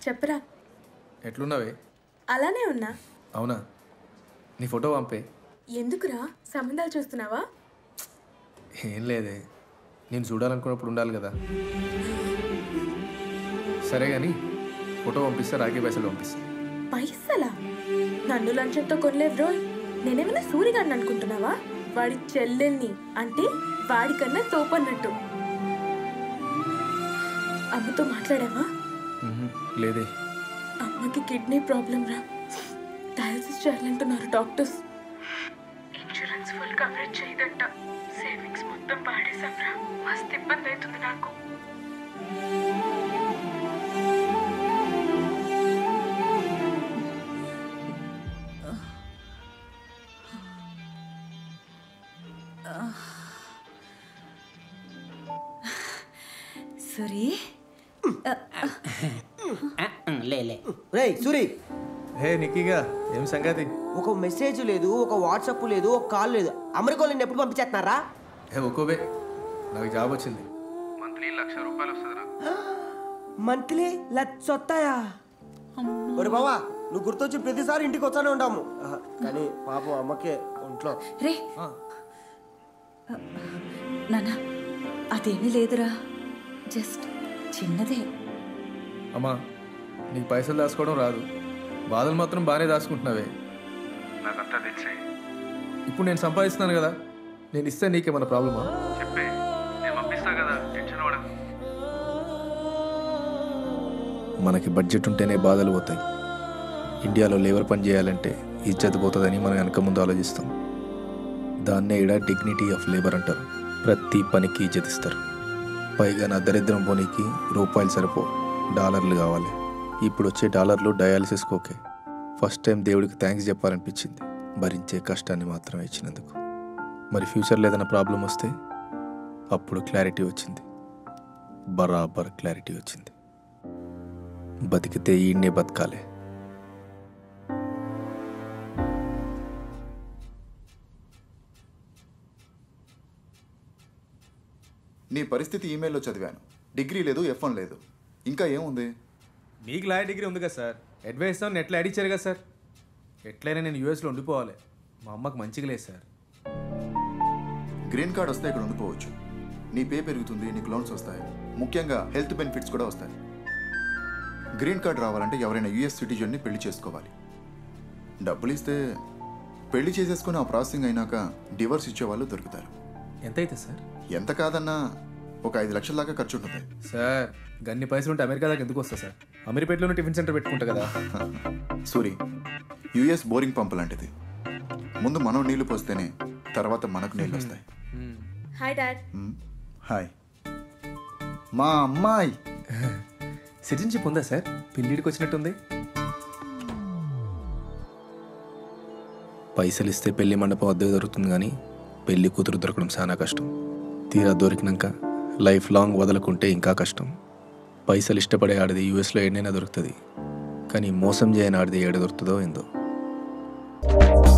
చెప్పరా ఎట్లున్నావే అలానే ఉన్నా అవునా నీ ఫోటో పంపే ఎందుకురా సంబంధాలు చూస్తున్నావా ఏం లేదే నేను చూడాలనుకున్నప్పుడు ఉండాలి కదా సరే కానీ ఫోటో పంపిస్తే రాకే పైసలు పంపిస్తా పైసలా నన్ను లంచంతో కొనలేవు రోయ్ నేనేమైనా సూరిగాడిని అనుకుంటున్నావా వాడి చెల్లెల్ని అంటే వాడికన్నా తోపన్నట్టు అమ్మతో మాట్లాడావా మ్హూ, లేదే అమ్మకి కిడ్నీ ప్రాబ్లం రా డయాలసిస్ చేయాలంటున్నారు డాక్టర్స్ ఇన్సూరెన్స్ ఫుల్ కవరేజ్ చేయదంట సేవింగ్స్ మొత్తం పాడేశాం రా మస్తు ఇబ్బంది అవుతుంది నాకు సూరి లే లే రేయ్ సూరి హే నిక్కీగా ఏం సంగతి ఒక మెసేజ్ లేదు ఒక వాట్సాప్ లేదు ఒక కాల్ లేదు అమెరికాలో నేను ఎప్పుడు పంపించేస్తున్నారా హే ఒక్కోవే నాకు జాబ్ వచ్చింది మంత్లీ లక్ష రూపాయలు వస్తుంది నాకు మంత్లీ లచ్చ వస్తాయా ఒరే బావా నువ్వు గుర్తొచ్చి ప్రతిసారి ఇంటికి వచ్చానే ఉంటాము ఆహా, కానీ పాపం అమ్మకే ఒంట్లో రే నాన్న అదేమీ లేదురా జస్ట్ చిన్నదే అమ్మా నీకు పైసలు దాచుకోవడం రాదు బాధలు మాత్రం బాగానే దాచుకుంటున్నావే నాకంతా తెలిసే ఇప్పుడు నేను సంపాదిస్తున్నాను కదా నేను ఇస్తే నీకేమైనా ప్రాబ్లమా చెప్పే నేను పంపిస్తా కదా టెన్షన్ పడకు మనకి బడ్జెట్ ఉంటేనే బాధలు పోతాయి ఇండియాలో లేబర్ పని చేయాలంటే ఇజ్జత్ పోతుందని మనం వెనక ముందు ఆలోచిస్తాం దాన్నే ఇడ డిగ్నిటీ ఆఫ్ లేబర్ అంటారు ప్రతి పనికి ఇజ్జత్ ఇస్తారు పైగా నా దరిద్రం పోనీకి రూపాయలు సరిపో డాలర్లు కావాలి ఇప్పుడు వచ్చే డాలర్లు డయాలసిస్కి ఓకే ఫస్ట్ టైం దేవుడికి థ్యాంక్స్ చెప్పాలనిపించింది భరించే కష్టాన్ని మాత్రమే ఇచ్చినందుకు మరి ఫ్యూచర్లో ఏదైనా ప్రాబ్లం వస్తే అప్పుడు క్లారిటీ వచ్చింది బరాబర్ క్లారిటీ వచ్చింది బతికితే ఈయన్నే బతకాలి నీ పరిస్థితి ఈమెయిల్లో చదివాను డిగ్రీ లేదు ఎఫ్ వన్ లేదు ఇంకా ఏముంది మీకు లాయర్ డిగ్రీ ఉంది కదా సార్ అడ్వైస్ నెట్లో అడిచారు కదా సార్ ఎట్లయినా నేను యూఎస్లో ఉండిపోవాలి మా అమ్మకి మంచిగా లేదు సార్ గ్రీన్ కార్డ్ వస్తే ఇక్కడ ఉండిపోవచ్చు నీ పే పెరుగుతుంది నీకు లోన్స్ వస్తాయి ముఖ్యంగా హెల్త్ బెనిఫిట్స్ కూడా వస్తాయి గ్రీన్ కార్డ్ రావాలంటే ఎవరైనా యూఎస్ సిటిజన్ని పెళ్లి చేసుకోవాలి డబ్బులు ఇస్తే పెళ్లి చేసేసుకుని ఆ ప్రాసెసింగ్ అయినాక డివర్స్ ఇచ్చేవాళ్ళు దొరుకుతారు ఎంత అయితే సార్ ఎంత కాదన్నా ఒక ఐదు లక్షల దాకా ఖర్చు ఉంటుంది సార్ గన్ని పైసలు ఉంటే అమెరికా దాకా ఎందుకు వస్తా సార్ అమీర్పేటలోనే టిఫిన్ సెంటర్ పెట్టుకుంటా కదా సూరి యుఎస్ బోరింగ్ పంప్ లాంటిది ముందు మనం నీళ్లు పోస్తేనే తర్వాత మనకు నీళ్ళు వస్తాయి హాయ్ డాడ్ మ్, హాయ్ మా అమ్మాయి సిటిజన్షిప్ ఉందా సార్ పిల్లిడికి వచ్చినట్టుంది పైసలు ఇస్తే పెళ్లి మండపం అద్దెకు దొరుకుతుంది కానీ పెళ్లి కూతురు దొరకడం చాలా కష్టం తీరా దొరికినాక లైఫ్ లాంగ్ వదలకుంటే ఇంకా కష్టం పైసలు ఇష్టపడే ఆడది యూఎస్లో ఏడైనా దొరుకుతుంది కానీ మోసం చేయని ఆడది ఏడ దొరుకుతుందో ఏందో